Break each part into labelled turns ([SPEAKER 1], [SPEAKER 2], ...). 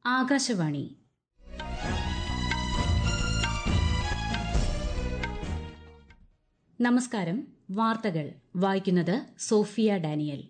[SPEAKER 1] ആകാശവാണി നമസ്കാരം വാർത്തകൾ വായിക്കുന്നത് സോഫിയ ഡാനിയൽ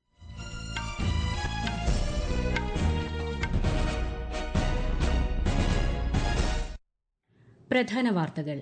[SPEAKER 1] പ്രധാന വാർത്തകൾ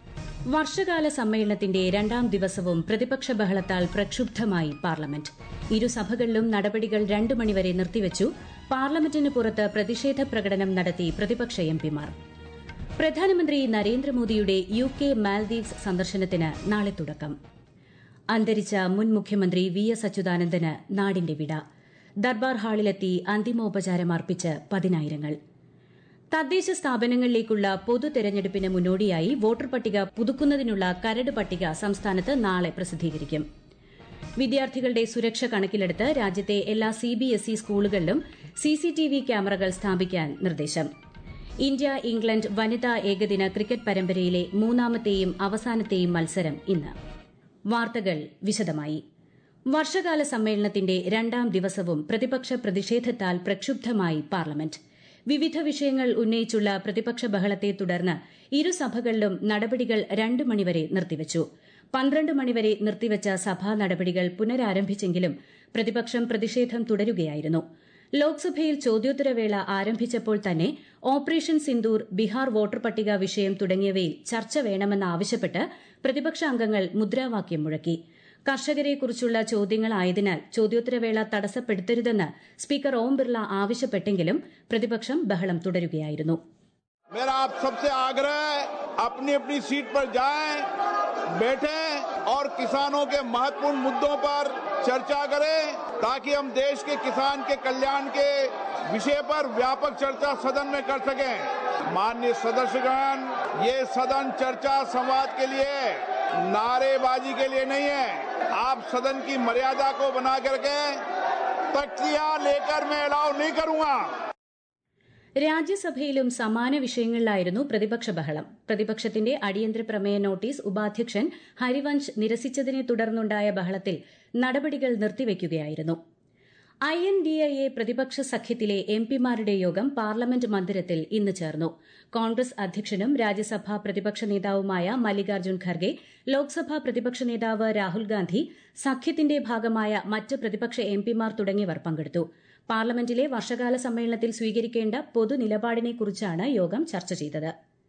[SPEAKER 1] വർഷകാല സമ്മേളനത്തിന്റെ രണ്ടാം ദിവസവും പ്രതിപക്ഷ ബഹളത്താൽ പ്രക്ഷുബ്ധമായി പാർലമെന്റ് ഇരുസഭകളിലും നടപടികൾ രണ്ടു മണിവരെ നിർത്തിവച്ചു പാർലമെന്റിന് പുറത്ത് പ്രതിഷേധ പ്രകടനം നടത്തി പ്രതിപക്ഷ എംപിമാർ പ്രധാനമന്ത്രി നരേന്ദ്രമോദിയുടെ യു കെ മാൽദീവ്സ് സന്ദർശനത്തിന് നാളെ തുടക്കം അന്തരിച്ച മുൻ മുഖ്യമന്ത്രി വി എസ് അച്യുതാനന്ദന് നാടിന്റെ വിട ദർബാർ ഹാളിലെത്തി അന്തിമോപചാരം അർപ്പിച്ച് പതിനായിരങ്ങൾ തദ്ദേശ സ്ഥാപനങ്ങളിലേക്കുള്ള പൊതു തെരഞ്ഞെടുപ്പിന് മുന്നോടിയായി വോട്ടർ പട്ടിക പുതുക്കുന്നതിനുള്ള കരട് പട്ടിക സംസ്ഥാനത്ത് നാളെ പ്രസിദ്ധീകരിക്കും വിദ്യാർത്ഥികളുടെ സുരക്ഷ കണക്കിലെടുത്ത് രാജ്യത്തെ എല്ലാ സിബിഎസ്ഇ സ്കൂളുകളിലും സിസിടിവി ക്യാമറകൾ സ്ഥാപിക്കാൻ നിർദ്ദേശം ഇന്ത്യ ഇംഗ്ലണ്ട് വനിതാ ഏകദിന ക്രിക്കറ്റ് പരമ്പരയിലെ മൂന്നാമത്തെയും അവസാനത്തെയും മത്സരം ഇന്ന് വാർത്തകൾ വിശദമായി വർഷകാല സമ്മേളനത്തിന്റെ രണ്ടാം ദിവസവും പ്രതിപക്ഷ പ്രതിഷേധത്താൽ പ്രക്ഷുബ്ധമായി പാർലമെന്റ് വിവിധ വിഷയങ്ങൾ ഉന്നയിച്ചുള്ള പ്രതിപക്ഷ ബഹളത്തെ തുടർന്ന് ഇരുസഭകളിലും നടപടികൾ രണ്ട് മണിവരെ നിർത്തിവച്ചു പന്ത്രണ്ട് മണിവരെ നിർത്തിവച്ച സഭാ നടപടികൾ പുനരാരംഭിച്ചെങ്കിലും പ്രതിപക്ഷം പ്രതിഷേധം തുടരുകയായിരുന്നു ലോക്സഭയിൽ ചോദ്യോത്തരവേള ആരംഭിച്ചപ്പോൾ തന്നെ ഓപ്പറേഷൻ സിന്ദൂർ ബീഹാർ വോട്ടർ പട്ടിക വിഷയം തുടങ്ങിയവയിൽ ചർച്ച വേണമെന്നാവശ്യപ്പെട്ട് പ്രതിപക്ഷ അംഗങ്ങൾ മുദ്രാവാക്യം മുഴക്കി കർഷകരെക്കുറിച്ചുള്ള ചോദ്യങ്ങളായതിനാൽ ചോദ്യോത്തരവേള തടസ്സപ്പെടുത്തരുതെന്ന് സ്പീക്കർ ഓം ബിർള ആവശ്യപ്പെട്ടെങ്കിലും പ്രതിപക്ഷം ബഹളം തുടരുകയായിരുന്നു
[SPEAKER 2] मेरा आप सबसे आग्रह है अपनी अपनी सीट पर जाएं, बैठें और किसानों के महत्वपूर्ण मुद्दों पर चर्चा करें ताकि हम देश के किसान के कल्याण के विषय पर व्यापक चर्चा सदन में कर सकें माननीय सदस्यगण ये सदन चर्चा संवाद के लिए नारेबाजी के लिए नहीं है आप सदन की मर्यादा को बना करके तख्तियां लेकर मैं अलाउ नहीं करूंगा
[SPEAKER 1] രാജ്യസഭയിലും സമാന വിഷയങ്ങളിലായിരുന്നു പ്രതിപക്ഷ ബഹളം പ്രതിപക്ഷത്തിന്റെ അടിയന്തര പ്രമേയ നോട്ടീസ് ഉപാധ്യക്ഷൻ ഹരിവൻഷ് നിരസിച്ചതിനെ തുടർന്നുണ്ടായ ബഹളത്തിൽ നടപടികൾ നിർത്തിവെക്കുകയായിരുന്നു I N D I A പ്രതിപക്ഷ സഖ്യത്തിലെ എം പിമാരുടെ യോഗം പാർലമെന്റ് മന്ദിരത്തിൽ ഇന്ന് ചേർന്നു കോൺഗ്രസ് അധ്യക്ഷനും രാജ്യസഭാ പ്രതിപക്ഷ നേതാവുമായ മല്ലികാർജ്ജുൻ ഖർഗെ ലോക്സഭാ പ്രതിപക്ഷ നേതാവ് രാഹുൽ ഗാന്ധി സഖ്യത്തിന്റെ ഭാഗമായ മറ്റ് പ്രതിപക്ഷ എം പിമാർ തുടങ്ങിയവർ പങ്കെടുത്തു പാർലമെന്റിലെ വർഷകാല സമ്മേളനത്തിൽ സ്വീകരിക്കേണ്ട പൊതുനിലപാടിനെക്കുറിച്ചാണ് യോഗം ചർച്ച ചെയ്തത്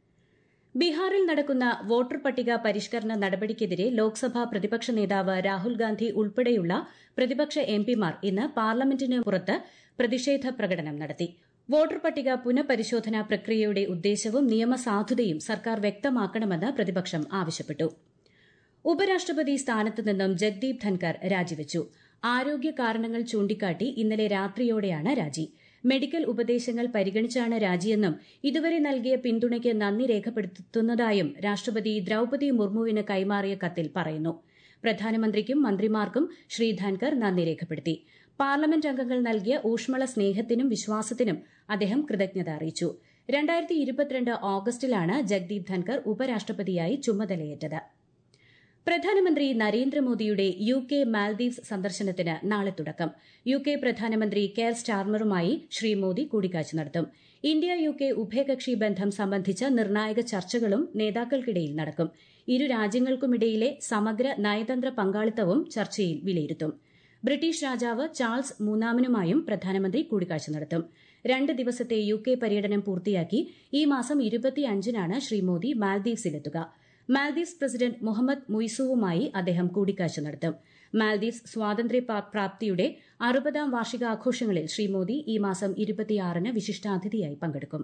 [SPEAKER 1] ബീഹാറിൽ നടക്കുന്ന വോട്ടർ പട്ടിക പരിഷ്കരണ നടപടിക്കെതിരെ ലോക്സഭാ പ്രതിപക്ഷ നേതാവ് രാഹുൽ ഗാന്ധി ഉൾപ്പെടെയുള്ള പ്രതിപക്ഷ എംപിമാർ ഇന്ന് പാർലമെന്റിന് പുറത്ത് പ്രതിഷേധ പ്രകടനം നടത്തി വോട്ടർ പട്ടിക പുനഃപരിശോധനാ പ്രക്രിയയുടെ ഉദ്ദേശവും നിയമസാധുതയും സർക്കാർ വ്യക്തമാക്കണമെന്ന് പ്രതിപക്ഷം ആവശ്യപ്പെട്ടു ഉപരാഷ്ട്രപതി സ്ഥാനത്ത് നിന്നും ജഗ്ദീപ് ധൻകർ രാജിവച്ചു ആരോഗ്യ കാരണങ്ങൾ ചൂണ്ടിക്കാട്ടി ഇന്നലെ രാത്രിയോടെയാണ് രാജി മെഡിക്കൽ ഉപദേശങ്ങൾ പരിഗണിച്ചാണ് രാജിയെന്നും ഇതുവരെ നൽകിയ പിന്തുണയ്ക്ക് നന്ദി രേഖപ്പെടുത്തുന്നതായും രാഷ്ട്രപതി ദ്രൌപതി മുർമുവിന് കൈമാറിയ കത്തിൽ പറയുന്നു പ്രധാനമന്ത്രിക്കും മന്ത്രിമാർക്കും ശ്രീ ധൻകർ നന്ദി രേഖപ്പെടുത്തി പാർലമെന്റ് അംഗങ്ങൾ നൽകിയ ഊഷ്മള സ്നേഹത്തിനും വിശ്വാസത്തിനും അദ്ദേഹം കൃതജ്ഞത അറിയിച്ചു രണ്ടായിരത്തി ഇരുപത്തിരണ്ട് ഓഗസ്റ്റിലാണ് ജഗ്ദീപ് ധൻകർ ഉപരാഷ്ട്രപതിയായി ചുമതലയേറ്റത് പ്രധാനമന്ത്രി നരേന്ദ്രമോദിയുടെ യു കെ മാൽദീവ്സ് സന്ദർശനത്തിന് നാളെ തുടക്കം യു കെ പ്രധാനമന്ത്രി കെയർ സ്റ്റാർമറുമായി ശ്രീ മോദി കൂടിക്കാഴ്ച നടത്തും ഇന്ത്യ യു കെ ഉഭയകക്ഷി ബന്ധം സംബന്ധിച്ച നിർണായക ചർച്ചകളും നേതാക്കൾക്കിടയിൽ നടക്കും ഇരു രാജ്യങ്ങൾക്കുമിടയിലെ സമഗ്ര നയതന്ത്ര പങ്കാളിത്തവും ചർച്ചയിൽ വിലയിരുത്തും ബ്രിട്ടീഷ് രാജാവ് ചാൾസ് മൂന്നാമനുമായും പ്രധാനമന്ത്രി കൂടിക്കാഴ്ച നടത്തും രണ്ട് ദിവസത്തെ യു കെ പര്യടനം പൂർത്തിയാക്കി ഈ മാസം ഇരുപത്തിയഞ്ചിനാണ് ശ്രീ മോദി മാൽദീവ്സിലെത്തുക മാൽദീവ്സ് പ്രസിഡന്റ് മുഹമ്മദ് മുയ്സുവുമായി അദ്ദേഹം കൂടിക്കാഴ്ച നടത്തും മാൽദീവ്സ് സ്വാതന്ത്ര്യ പ്രാപ്തിയുടെ അറുപതാം വാർഷികാഘോഷങ്ങളിൽ ശ്രീ മോദി ഈ മാസം ഇരുപത്തിയാറിന് വിശിഷ്ടാതിഥിയായി പങ്കെടുക്കും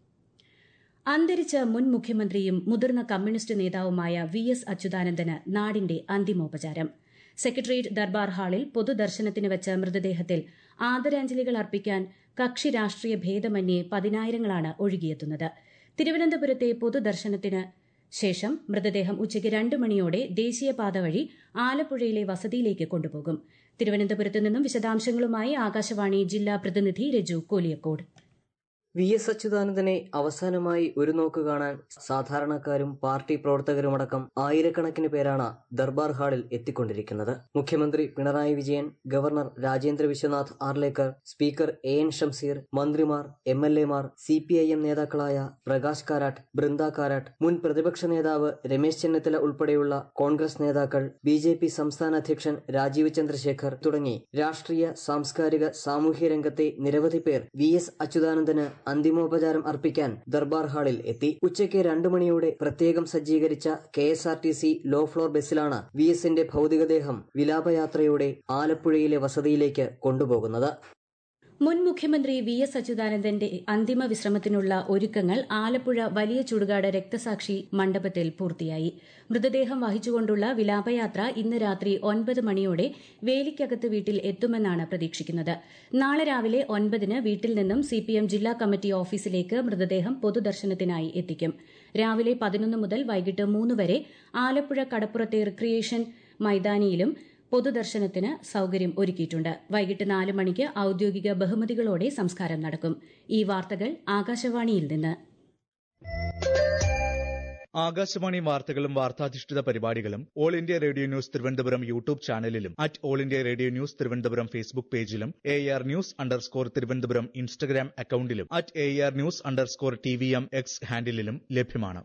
[SPEAKER 1] അന്തരിച്ച മുൻ മുഖ്യമന്ത്രിയും മുതിർന്ന കമ്മ്യൂണിസ്റ്റ് നേതാവുമായ വി എസ് അച്യുതാനന്ദന് നാടിന്റെ അന്തിമോപചാരം സെക്രട്ടേറിയറ്റ് ദർബാർ ഹാളിൽ പൊതുദർശനത്തിന് വെച്ച മൃതദേഹത്തിൽ ആദരാഞ്ജലികൾ അർപ്പിക്കാൻ കക്ഷി രാഷ്ട്രീയ ഭേദമന്യേ പതിനായിരങ്ങളാണ് ഒഴുകിയെത്തുന്നത് തിരുവനന്തപുരത്തെ പൊതുദർശനത്തിന് ശേഷം മൃതദേഹം ഉച്ചയ്ക്ക് രണ്ട് മണിയോടെ ദേശീയപാത വഴി ആലപ്പുഴയിലെ വസതിയിലേക്ക് കൊണ്ടുപോകും തിരുവനന്തപുരത്ത് നിന്നും വിശദാംശങ്ങളുമായി ആകാശവാണി ജില്ലാ പ്രതിനിധി രജു കോലിയക്കോട്
[SPEAKER 3] വി എസ് അച്യുതാനന്ദനെ അവസാനമായി ഒരു നോക്ക് കാണാൻ സാധാരണക്കാരും പാർട്ടി പ്രവർത്തകരുമടക്കം ആയിരക്കണക്കിന് പേരാണ് ദർബാർ ഹാളിൽ എത്തിക്കൊണ്ടിരിക്കുന്നത് മുഖ്യമന്ത്രി Pinarayi Vijayan governor Rajendra Vishwanath Arlekar speaker A N Shamseer മന്ത്രിമാർ എം എൽ എമാർ സി പി ഐ എം നേതാക്കളായ പ്രകാശ് കാരാട്ട് ബൃന്ദ കാരാട്ട് മുൻ പ്രതിപക്ഷ നേതാവ് രമേശ് ചെന്നിത്തല ഉൾപ്പെടെയുള്ള കോൺഗ്രസ് നേതാക്കൾ ബി ജെ പി സംസ്ഥാന അധ്യക്ഷൻ രാജീവ് ചന്ദ്രശേഖർ തുടങ്ങി രാഷ്ട്രീയ സാംസ്കാരിക സാമൂഹ്യ രംഗത്തെ നിരവധി പേർ വി എസ് അച്യുതാനന്ദന് അന്തിമോപചാരം അർപ്പിക്കാൻ ദർബാർ ഹാളിൽ എത്തി ഉച്ചയ്ക്ക് രണ്ടു മണിയോടെ പ്രത്യേകം സജ്ജീകരിച്ച K S R T C low floor ബസ്സിലാണ് വി എസിന്റെ ഭൗതികദേഹം വിലാപയാത്രയോടെ ആലപ്പുഴയിലെ വസതിയിലേക്ക് കൊണ്ടുപോകുന്നത്
[SPEAKER 1] മുൻ മുഖ്യമന്ത്രി വി എസ് അച്യുതാനന്ദന്റെ അന്തിമ വിശ്രമത്തിനുള്ള ഒരുക്കങ്ങൾ ആലപ്പുഴ വലിയ ചുടുകാട് രക്തസാക്ഷി മണ്ഡപത്തിൽ പൂർത്തിയായി മൃതദേഹം വഹിച്ചുകൊണ്ടുള്ള വിലാപയാത്ര ഇന്ന് രാത്രി ഒൻപത് മണിയോടെ വേലിക്കകത്ത് വീട്ടിൽ എത്തുമെന്നാണ് പ്രതീക്ഷിക്കുന്നത് നാളെ രാവിലെ ഒൻപതിന് വീട്ടിൽ നിന്നും സിപിഎം ജില്ലാ കമ്മിറ്റി ഓഫീസിലേക്ക് മൃതദേഹം പൊതുദർശനത്തിനായി എത്തിക്കും രാവിലെ പതിനൊന്ന് മുതൽ വൈകിട്ട് മൂന്ന് വരെ ആലപ്പുഴ കടപ്പുറത്തെ റിക്രിയേഷൻ മൈതാനിയിലും പൊതുദർശനത്തിന് സൌകര്യം ഒരുക്കിയിട്ടുണ്ട് വൈകിട്ട് നാല് മണിക്ക് ഔദ്യോഗിക ബഹുമതികളോടെ സംസ്കാരം നടക്കും ഈ വാർത്തകൾ ആകാശവാണിയിൽ നിന്ന്
[SPEAKER 4] ആകാശവാണി വാർത്തകളും വാർത്താധിഷ്ഠിത പരിപാടികളും All India Radio News Thiruvananthapuram YouTube ചാനലിലും at All India Radio News Thiruvananthapuram Facebook പേജിലും A R news underscore Thiruvananthapuram Instagram അക്കൌണ്ടിലും at A R news underscore T V M X ഹാൻഡിലും ലഭ്യമാണ്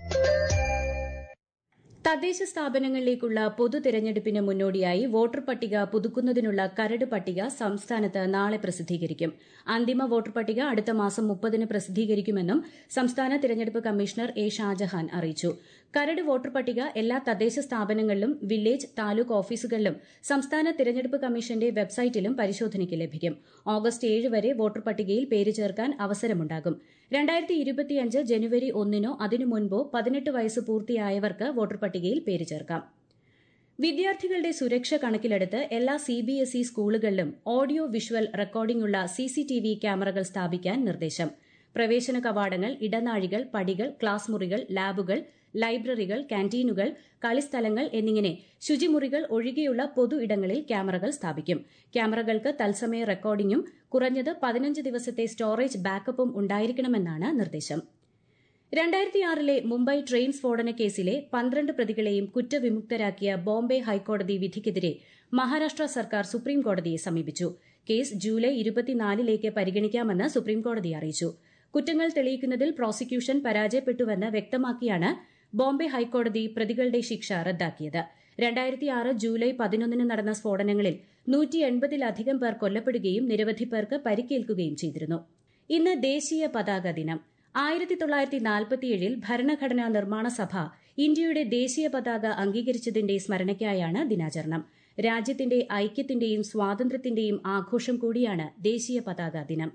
[SPEAKER 1] തദ്ദേശ സ്ഥാപനങ്ങളിലേക്കുള്ള പൊതു തെരഞ്ഞെടുപ്പിന് മുന്നോടിയായി വോട്ടർ പട്ടിക പുതുക്കുന്നതിനുള്ള കരട് പട്ടിക സംസ്ഥാനത്ത് നാളെ പ്രസിദ്ധീകരിക്കും അന്തിമ വോട്ടർ പട്ടിക അടുത്ത മാസം മുപ്പതിന് പ്രസിദ്ധീകരിക്കുമെന്നും സംസ്ഥാന തെരഞ്ഞെടുപ്പ് കമ്മീഷണർ എ ഷാജഹാൻ അറിയിച്ചു കരട് വോട്ടർ പട്ടിക എല്ലാ തദ്ദേശ സ്ഥാപനങ്ങളിലും വില്ലേജ് താലൂക്ക് ഓഫീസുകളിലും സംസ്ഥാന തെരഞ്ഞെടുപ്പ് കമ്മീഷന്റെ വെബ്സൈറ്റിലും പരിശോധനയ്ക്ക് ലഭിക്കും ഓഗസ്റ്റ് ഏഴ് വരെ വോട്ടർ പട്ടികയിൽ പേര് ചേർക്കാൻ അവസരമുണ്ടാകും രണ്ടായിരത്തി ഇരുപത്തിയഞ്ച് ജനുവരി ഒന്നിനോ അതിനു മുൻപോ പതിനെട്ട് വയസ്സ് പൂർത്തിയായവർക്ക് വോട്ടർ പട്ടികയിൽ പേര് ചേർക്കാം വിദ്യാർത്ഥികളുടെ സുരക്ഷ കണക്കിലെടുത്ത് എല്ലാ സി ബി എസ് ഇ സ്കൂളുകളിലും ഓഡിയോ വിഷ്വൽ റെക്കോർഡിംഗുള്ള സിസിടിവി ക്യാമറകൾ സ്ഥാപിക്കാൻ നിർദ്ദേശം പ്രവേശന കവാടങ്ങൾ ഇടനാഴികൾ പടികൾ ക്ലാസ് മുറികൾ ലാബുകൾ ലൈബ്രറികൾ കാന്റീനുകൾ കളിസ്ഥലങ്ങൾ എന്നിങ്ങനെ ശുചിമുറികൾ ഒഴികെയുള്ള പൊതു ഇടങ്ങളിൽ ക്യാമറകൾ സ്ഥാപിക്കും ക്യാമറകൾക്ക് തത്സമയ റെക്കോർഡിംഗും കുറഞ്ഞത് പതിനഞ്ച് ദിവസത്തെ സ്റ്റോറേജ് ബാക്കപ്പും ഉണ്ടായിരിക്കണമെന്നാണ് നിർദ്ദേശം രണ്ടായിരത്തിയാറിലെ മുംബൈ ട്രെയിൻ സ്ഫോടന കേസിലെ പന്ത്രണ്ട് പ്രതികളെയും കുറ്റവിമുക്തരാക്കിയ ബോംബെ ഹൈക്കോടതി വിധിക്കെതിരെ മഹാരാഷ്ട്ര സർക്കാർ സുപ്രീംകോടതിയെ സമീപിച്ചു കേസ് ജൂലൈ ഇരുപത്തിനാലിലേക്ക് പരിഗണിക്കാമെന്ന് സുപ്രീംകോടതി അറിയിച്ചു കുറ്റങ്ങൾ തെളിയിക്കുന്നതിൽ പ്രോസിക്യൂഷൻ പരാജയപ്പെട്ടുവെന്ന് വ്യക്തമാക്കിയാണ് ബോംബെ ഹൈക്കോടതി പ്രതികളുടെ ശിക്ഷ റദ്ദാക്കിയത് രണ്ടായിരത്തിയാറ് ജൂലൈ പതിനൊന്നിന് നടന്ന സ്ഫോടനങ്ങളിൽ നൂറ്റി എൺപതിലധികം പേർ കൊല്ലപ്പെടുകയും നിരവധി പേർക്ക് പരിക്കേൽക്കുകയും ചെയ്തിരുന്നു ഇന്ന് ദേശീയ പതാക ദിനം ആയിരത്തി തൊള്ളായിരത്തി നാൽപ്പത്തിയേഴിൽ ഭരണഘടനാ നിർമ്മാണ സഭ ഇന്ത്യയുടെ ദേശീയ പതാക അംഗീകരിച്ചതിന്റെ സ്മരണയ്ക്കായാണ് ദിനാചരണം രാജ്യത്തിന്റെ ഐക്യത്തിന്റെയും സ്വാതന്ത്ര്യത്തിന്റെയും ആഘോഷം കൂടിയാണ് ദേശീയ പതാക ദിനം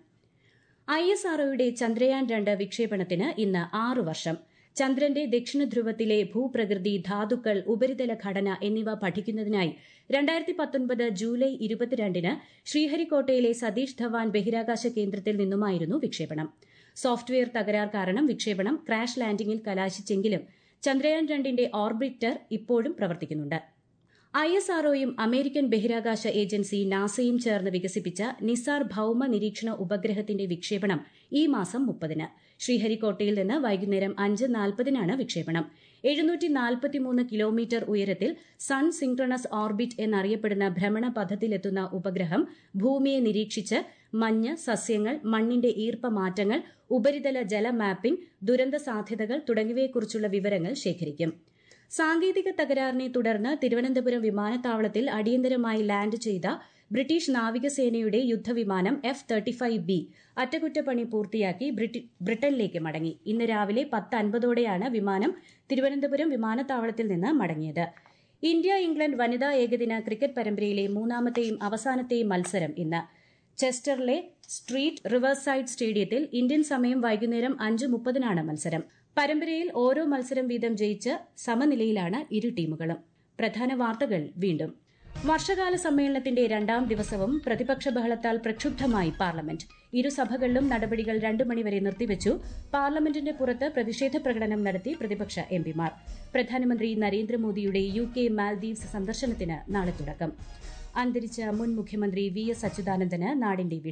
[SPEAKER 1] ഐ എസ് ആർഒയുടെ ചന്ദ്രയാൻ രണ്ട് വിക്ഷേപണത്തിന് ഇന്ന് ആറ് വർഷം ചന്ദ്രന്റെ ദക്ഷിണ ധ്രുവത്തിലെ ഭൂപ്രകൃതി ധാതുക്കൾ ഉപരിതല ഘടന എന്നിവ പഠിക്കുന്നതിനായി രണ്ടായിരത്തി പത്തൊൻപത് ജൂലൈ ഇരുപത്തിരണ്ടിന് ശ്രീഹരിക്കോട്ടയിലെ സതീഷ് ധവാൻ ബഹിരാകാശ കേന്ദ്രത്തിൽ നിന്നുമായിരുന്നു വിക്ഷേപണം സോഫ്റ്റ്വെയർ തകരാർ കാരണം വിക്ഷേപണം ക്രാഷ് ലാൻഡിംഗിൽ കലാശിച്ചെങ്കിലും ചന്ദ്രയാൻ രണ്ടിന്റെ ഓർബിറ്റർ ഇപ്പോഴും പ്രവർത്തിക്കുന്നുണ്ട് ഐ എസ് ആർഒയും അമേരിക്കൻ ബഹിരാകാശ ഏജൻസി നാസയും ചേർന്ന് വികസിപ്പിച്ച നിസാർ ഭൌമ നിരീക്ഷണ ഉപഗ്രഹത്തിന്റെ വിക്ഷേപണം ഈ മാസം മുപ്പതിന് ശ്രീഹരിക്കോട്ടയിൽ നിന്ന് വൈകുന്നേരം അഞ്ച് നാൽപ്പതിനാണ് വിക്ഷേപണം എഴുന്നൂറ്റി നാൽപ്പത്തിമൂന്ന് കിലോമീറ്റർ ഉയരത്തിൽ സൺ സിങ്ക്രണസ് ഓർബിറ്റ് എന്നറിയപ്പെടുന്ന ഭ്രമണപഥത്തിലെത്തുന്ന ഉപഗ്രഹം ഭൂമിയെ നിരീക്ഷിച്ച് മഞ്ഞ് സസ്യങ്ങൾ മണ്ണിന്റെ ഈർപ്പ മാറ്റങ്ങൾ ഉപരിതല ജല മാപ്പിംഗ് ദുരന്ത സാധ്യതകൾ തുടങ്ങിയവയെക്കുറിച്ചുള്ള വിവരങ്ങൾ ശേഖരിക്കും സാങ്കേതിക തകരാറിനെ തുടർന്ന് തിരുവനന്തപുരം വിമാനത്താവളത്തിൽ അടിയന്തരമായി ലാൻഡ് ചെയ്ത ബ്രിട്ടീഷ് നാവികസേനയുടെ യുദ്ധവിമാനം എഫ് തേർട്ടി ഫൈവ് ബി അറ്റകുറ്റപ്പണി പൂർത്തിയാക്കി ബ്രിട്ടനിലേക്ക് മടങ്ങി ഇന്ന് രാവിലെ പത്ത് അൻപതോടെയാണ് വിമാനം തിരുവനന്തപുരം വിമാനത്താവളത്തിൽ നിന്ന് മടങ്ങിയത് ഇന്ത്യ ഇംഗ്ലണ്ട് വനിതാ ഏകദിന ക്രിക്കറ്റ് പരമ്പരയിലെ മൂന്നാമത്തെയും അവസാനത്തെയും മത്സരം ഇന്ന് ചെസ്റ്ററിലെ സ്ട്രീറ്റ് റിവേഴ്സൈഡ് സ്റ്റേഡിയത്തിൽ ഇന്ത്യൻ സമയം വൈകുന്നേരം അഞ്ച് മുപ്പതിനാണ് മത്സരം പരമ്പരയിൽ ഓരോ മത്സരം വീതം ജയിച്ച് സമനിലയിലാണ് ഇരു ടീമുകളും പ്രധാന വാർത്തകൾ വീണ്ടും വർഷകാല സമ്മേളനത്തിന്റെ രണ്ടാം ദിവസവും പ്രതിപക്ഷ ബഹളത്താൽ പ്രക്ഷുബ്ധമായി പാർലമെന്റ് ഇരുസഭകളിലും നടപടികൾ രണ്ടു മണിവരെ നിർത്തിവച്ചു പാർലമെന്റിന്റെ പുറത്ത് പ്രതിഷേധ പ്രകടനം നടത്തി പ്രതിപക്ഷ എംപിമാർ പ്രധാനമന്ത്രി നരേന്ദ്രമോദിയുടെ യു കെ മാൽദീവ്സ് സന്ദർശനത്തിന് നാളെ തുടക്കം അന്തരിച്ച മുൻ മുഖ്യമന്ത്രി വി എസ് അച്യുതാനന്ദന് നാടിന്റെ വിട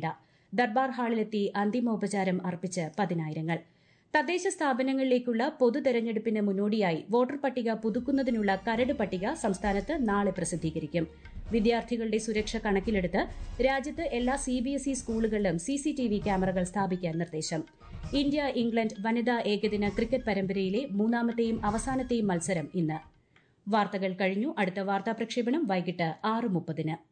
[SPEAKER 1] ദർബാർ ഹാളിലെത്തി അന്തിമോപചാരം അർപ്പിച്ച് പതിനായിരങ്ങൾ തദ്ദേശ സ്ഥാപനങ്ങളിലേക്കുള്ള പൊതു തെരഞ്ഞെടുപ്പിന് മുന്നോടിയായി വോട്ടർ പട്ടിക പുതുക്കുന്നതിനുള്ള കരട് പട്ടിക സംസ്ഥാനത്ത് നാളെ പ്രസിദ്ധീകരിക്കും വിദ്യാർത്ഥികളുടെ സുരക്ഷ കണക്കിലെടുത്ത് രാജ്യത്ത് എല്ലാ സിബിഎസ്ഇ സ്കൂളുകളിലും സിസിടിവി ക്യാമറകൾ സ്ഥാപിക്കാൻ നിർദ്ദേശം ഇന്ത്യ ഇംഗ്ലണ്ട് വനിതാ ഏകദിന ക്രിക്കറ്റ് പരമ്പരയിലെ മൂന്നാമത്തെയും അവസാനത്തെയും മത്സരം ഇന്ന് വാർത്തകൾ കഴിഞ്ഞു അടുത്ത വാർത്താ പ്രക്ഷേപണം വൈകിട്ട് ആറ് മുപ്പതിന്